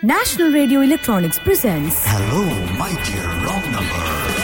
National Radio Electronics presents Hello, my dear wrong number.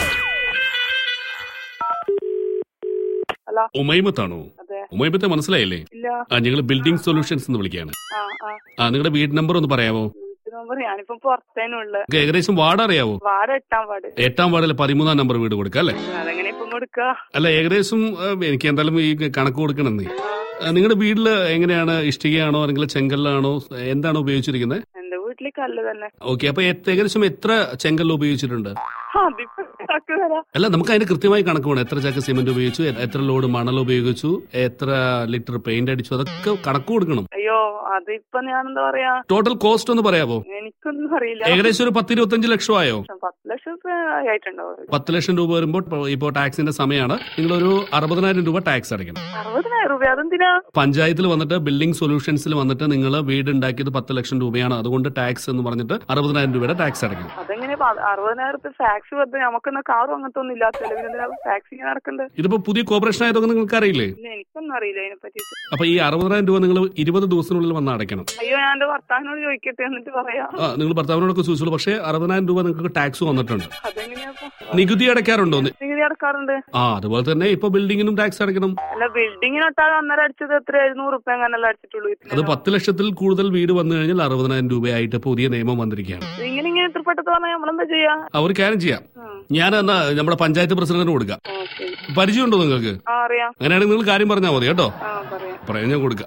Hello ഉമൈമത്താണോ അതെ ഉമൈമത്തെ മനസ്സിലായില്ലേ ഇല്ല ആ ഞങ്ങൾ ബിൽഡിംഗ് സൊല്യൂഷൻസ് എന്ന് വിളിക്കുകയാണ് ആ ആ ആ നിങ്ങളുടെ വീട് നമ്പർ ഒന്ന് പറയാമോ വീട്ടു നമ്പർ ഞാനിപ്പം പുറത്തേനുള്ള നിങ്ങൾക്ക് ഏകദേശം വാർഡ് അറിയാവോ വാർഡ് എട്ടാം വാർഡ് എട്ടാം വാർഡിൽ പതിമൂന്നാം നമ്പർ വീട് കൊടുക്കാം അല്ലേ അതെങ്ങനെ ഇപ്പം കൊടുക്ക അല്ല ഏകദേശം ആ, എനിക്ക് എന്തായാലും ഈ കണക്ക് കൊടുക്കണമെന്നേ ആ, നിങ്ങളുടെ വീട്ടില് എങ്ങനെയാണ് ഇഷ്ടികയാണോ അല്ലെങ്കിൽ ചെങ്കല്ലാണോ എന്താണ് ഉപയോഗിച്ചിരിക്കുന്നത് എന്റെ വീട്ടില് കല്ല് തന്നെ ഓക്കെ അപ്പൊ എത്ര- ഏകദേശം എത്ര ചെങ്കല്ല് ഉപയോഗിച്ചിട്ടുണ്ട് അതിപ്പോ കണക്ക് തരാം അല്ല നമുക്ക് അതിന് കൃത്യമായി കണക്ക് വേണം എത്ര ചാക്ക് സിമെന്റ് ഉപയോഗിച്ചു എ- എത്ര ലോഡ് മണൽ ഉപയോഗിച്ചു എത്ര ലിറ്റർ പെയിന്റ് അടിച്ചു അതൊക്കെ കണക്ക് കൊടുക്കണം അയ്യോ അതിപ്പോ ഞാൻ എന്താ പറയാ ടോട്ടൽ കോസ്റ്റ് ഒന്ന് പറയാമോ എനിക്കൊന്നും അറിയില്ല ഏകദേശം ഒരു പത്ത് ഇരുപത്തഞ്ച് ലക്ഷം ആയോ പത്ത് ലക്ഷം രൂപ ആയിട്ടുണ്ടാവും പത്ത് ലക്ഷം രൂപ വരുമ്പോൾ ഇപ്പൊ- ഇപ്പോ ടാക്സിന്റെ സമയമാണ് നിങ്ങളൊരു അറുപതിനായിരം രൂപ ടാക്സ് അടയ്ക്കണം അറുപതിനായിരം രൂപ അതെന്തിനാ പഞ്ചായത്തിൽ വന്നിട്ട് ബിൽഡിംഗ് സൊല്യൂഷൻസിൽ വന്നിട്ട് നിങ്ങൾ വീട് ഉണ്ടാക്കിയത് പത്ത് ലക്ഷം രൂപയാണ് അതുകൊണ്ട് ടാക്സ് എന്ന് പറഞ്ഞിട്ട് അറുപതിനായിരം രൂപയുടെ ടാക്സ് അടയ്ക്കണം അതെങ്ങനെ അറുപതിനായിരം രൂപ ടാക്സ് വെറുതെ നമുക്കെന്നാ കാറും അങ്ങനത്തെ ഒന്നും ഇല്ലാത്തല്ലേ പിന്നെ എന്തിനാ ടാക്സ് ഇങ്ങനെ നടക്കണ്ടേ ഇതിപ്പോ പുതിയ കോർപ്പറേഷൻ ആയതൊക്കെ നിങ്ങൾക്ക് അറിയില്ലേ പിന്നെ എനിക്കൊന്നും അറിയില്ല അതിനെ പറ്റിയിട്ട് അപ്പൊ ഈ അറുപതിനായിരം രൂപ നിങ്ങൾ ഇരുപത് ദിവസത്തിനുള്ളിൽ വന്ന് അടയ്ക്കണം അയ്യോ ഞാൻ എന്റെ ഭർത്താവിനോട് ചോദിക്കട്ടെ എന്നിട്ട് പറയാം ആ നിങ്ങൾ ഭർത്താവിനോടൊക്കെ ചോദിച്ചോളൂ പക്ഷേ അറുപതിനായിരം രൂപ നിങ്ങൾക്ക് ടാക്സ് വന്നിട്ടുണ്ട് അതെങ്ങനെയാ നികുതി അടയ്ക്കാറുണ്ടോ നികുതി അടക്കാറുണ്ട് ആ അതുപോലെ തന്നെ ഇപ്പൊ ബിൽഡിങ്ങിനും ടാക്സ് അടയ്ക്കണം അല്ല ബിൽഡിങ്ങിനൊട്ടാകെ അന്നേരം അടിച്ചത് എത്ര എഴുന്നൂറ് റുപ്യ അങ്ങനല്ല അടിച്ചിട്ടുള്ളൂ അത് ഇതിന്. പത്ത് ലക്ഷത്തിൽ കൂടുതൽ വീട് വന്നു കഴിഞ്ഞാൽ അറുപതിനായിരം രൂപയായിട്ട് പുതിയ നിയമം വന്നിരിക്കുകയാണ് ഇങ്ങനെ ഇങ്ങനെ ഇത്ര പെട്ടെന്ന് പറഞ്ഞാൽ നമ്മളെന്താ ചെയ്യാ ആ, ഒരു കാര്യം ചെയ്യാം ഉം. ഞാൻ എന്നാ നമ്മുടെ പഞ്ചായത്ത് പ്രസിഡന്റിന് കൊടുക്കാം ആ, ശരി. പരിചയമുണ്ടോ നിങ്ങൾക്ക് ആ അറിയാം അങ്ങനെയാണെങ്കിൽ നിങ്ങൾ കാര്യം പറഞ്ഞാൽ മതി കേട്ടോ ആ പറയാം പറയാം ഞാൻ കൊടുക്കാം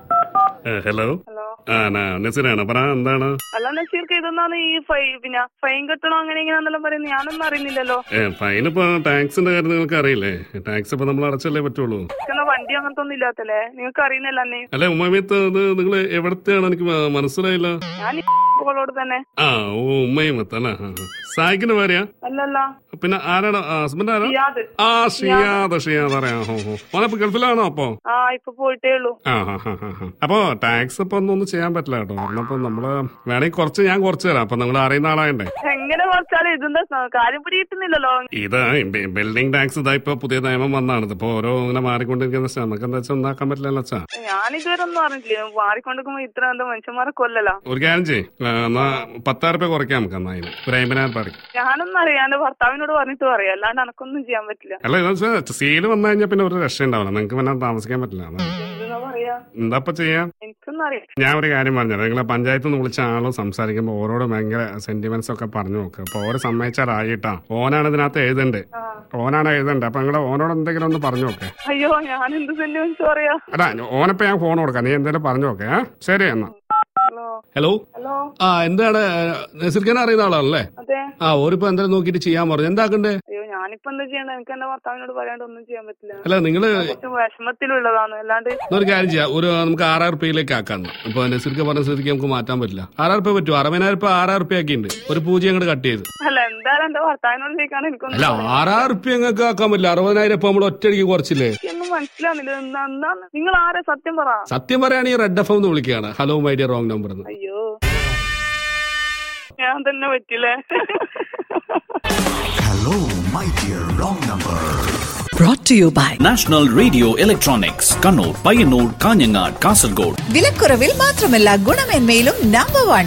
ഹലോ ഹലോ ആ നസീറാണ് പറ എന്താണ് അല്ല നഷീർക്ക് ഇതെന്താണ് ഈ ഫൈ പിന്നെ ഫൈൻ കെട്ടണോ അങ്ങനെ ഇങ്ങനെയാന്നെല്ലാം പറയുന്നത് ഞാനൊന്നും അറിയുന്നില്ലല്ലോ ഫൈൻ ഇപ്പൊ ടാക്സിന്റെ കാര്യം നിങ്ങൾക്ക് അറിയില്ലേ ടാക്സ് ഇപ്പൊ നമ്മൾ അടച്ചല്ലേ പറ്റുള്ളൂ എന്നാ വണ്ടി അങ്ങനത്തെ ഒന്നും ഇല്ലാത്തല്ലേ നിങ്ങൾക്ക് അറിയുന്നില്ല അന്നെ അല്ലെ ഉമ്മയത്ത് അത് നിങ്ങൾ എവിടത്തെയാണ് എനിക്ക് മ- മനസ്സിലായില്ല ഞാൻ ഈ ഓളോട് തന്നെ ആ ഓ ഉമ്മയത്ത് അല്ലേ ആ, ആ. സായിക്കിന്റെ ഭാര്യ അല്ലല്ല പിന്നെ ആരാണ് ഹസ്ബൻഡ് ആരാ സിയാദ് ആ ഷിയാദ് ഷിയാദ് അറിയാം ഹോ ഹോ ഓനപ്പോ ഗൾഫിലാണോ അപ്പോ ആ ഇപ്പൊ പോയിട്ടേ ഉള്ളൂ ആ ഹാ ഹാ ഹാ ഹാ. അപ്പോ ടാക്സ് ഇപ്പൊ ഒന്നും ഒന്നും ചെയ്യാൻ പറ്റില്ല കേട്ടോ കാരണം ഇപ്പൊ നമ്മള് വേണമെങ്കിൽ കുറച്ച് ഞാൻ കുറച്ച് തരാം അപ്പൊ നിങ്ങൾ അറിയുന്ന ആളായണ്ടേ എങ്ങനെ കുറച്ചാലും ഇതെന്താ സ- കാര്യം പിടികിട്ടുന്നില്ലല്ലോ ഇത് ബിൽഡിംഗ് ടാക്സ് ഇതാ ഇപ്പൊ പുതിയ നിയമം വന്നാണ് ഇതിപ്പോ ഓരോ ഇങ്ങനെ മാറിക്കൊണ്ടിരിക്കുന്ന വെച്ചാൽ നമുക്ക് എന്താ വെച്ചാൽ ഒന്നാക്കാൻ പറ്റില്ലല്ലോ വെച്ചാ ഞാൻ ഇതുവരെ ഒന്നും അറിഞ്ഞിട്ടില്ല മാറിക്കൊണ്ടിരിക്കുമ്പോ ഇത്ര എന്താ മനുഷ്യന്മാരെ കൊല്ലല ഒരു കാര്യം ചെയ്യ് ആ, എന്നാ പത്തായിരം രൂപ കുറയ്ക്കാം നമുക്ക് എന്നാ അതിന് ഒരു അമ്പതിനായിരം രൂപ അടയ്ക്കും. ഞാനൊന്നും അറിയാം എന്റെ ഭർത്താവിനോട് പറഞ്ഞിട്ട് പറയാം അല്ലാണ്ട് എനക്കൊന്നും ചെയ്യാൻ പറ്റില്ല അല്ല ഇതെന്ന് വെച്ചാൽ സീല് വന്നു കഴിഞ്ഞാൽ പിന്നെ ഒരു രക്ഷ ഉണ്ടാവില്ല നിങ്ങൾക്ക് പിന്നെ താമസിക്കാൻ പറ്റില്ല അതാണ്. എന്താ പറയാ എന്താ ഇപ്പൊ ചെയ്യാം എനിക്കൊന്നും അറിയാം ഞാൻ ഒരു കാര്യം പറഞ്ഞത് നിങ്ങളെ പഞ്ചായത്തിൽ നിന്ന് വിളിച്ച ആളും സംസാരിക്കുമ്പോൾ ഓരോട് ഭയങ്കര സെന്റിമെന്റ്സ് ഒക്കെ പറഞ്ഞു നോക്കുക അപ്പൊ ഓരോ സമ്മതിച്ചാറായിട്ടാ ഓനാണ് ഇതിനകത്ത് എഴുതണ്ട് ആ. ഓനാണ് എഴുതണ്ട് അപ്പൊ നിങ്ങൾ ഓനോട് എന്തെങ്കിലും ഒന്ന് പറഞ്ഞു നോക്കേ അയ്യോ ഞാൻ എന്ത് സെന്റിമെന്റ്സ് പറയാ അല്ല ഓനപ്പോ ഞാൻ ഫോൺ കൊടുക്കാം നീ എന്തെങ്കിലും പറഞ്ഞു നോക്കേ ആ? ശരി എന്നാ ഹലോ ഹലോ ഹലോ ആ എന്താണ് നസീർഖാൻ അറിയുന്ന ആളാണല്ലേ അതെ ആ ഓരിപ്പോ എന്തായാലും നോക്കിയിട്ട് ചെയ്യാൻ പറഞ്ഞു എന്താക്കണ്ടേ അയ്യോ ഞാനിപ്പോ എന്താ ചെയ്യണ്ട എനിക്ക് എന്റെ ഭർത്താവിനോട് പറയാണ്ട് ഒന്നും ചെയ്യാൻ പറ്റില്ല അല്ല നിങ്ങള് കുറച്ച് വിഷമത്തിലുള്ളതാണ് അല്ലാണ്ട് ഒരു കാര്യം ചെയ്യാം ഒരു നമുക്ക് ആറായിരം റുപ്യയിലേക്ക് ആക്കാം ഇപ്പൊ നസീർക്ക് പറഞ്ഞ സ്ഥിതിക്ക് നമുക്ക് മാറ്റാൻ പറ്റില്ല ആറായിരം റുപ്യ പറ്റുമോ അറുപതിനായിരം റുപ്യ ആറായിരം റുപ്യ ആക്കിയിട്ടുണ്ട് ഒരു പൂജ്യം അങ്ങോട്ട് കട്ട് ചെയ്ത് അല്ല എന്തായാലും എന്റെ ഭർത്താവിനോട് ചോദിക്കാണ് എനിക്കൊന്നും അല്ല ആറായിരം റുപ്യ നിങ്ങൾക്ക് ആക്കാൻ പറ്റില്ല അറുപതിനായിരം ഇപ്പൊ നമ്മൾ ഒറ്റയടിക്ക് കുറച്ചില്ലേ ഒന്നും മനസ്സിലാവുന്നില്ല എന്താ എന്താണ് നിങ്ങൾ ആരെ സത്യം പറ സത്യം പറയുകയാണെങ്കിൽ റെഡ് എഫ് എന്ന് വിളിക്കുകയാണ് hello my dear wrong number എന്ന് അയ്യോ ഞാൻ തന്നെ പറ്റില്ലേ Hello, my dear wrong number. brought to you by national radio electronics Kannur Payyanur Kanhangad Kasaragod വിലക്കുറവിൽ മാത്രമല്ല ഗുണമേന്മയിലും നമ്പർ വൺ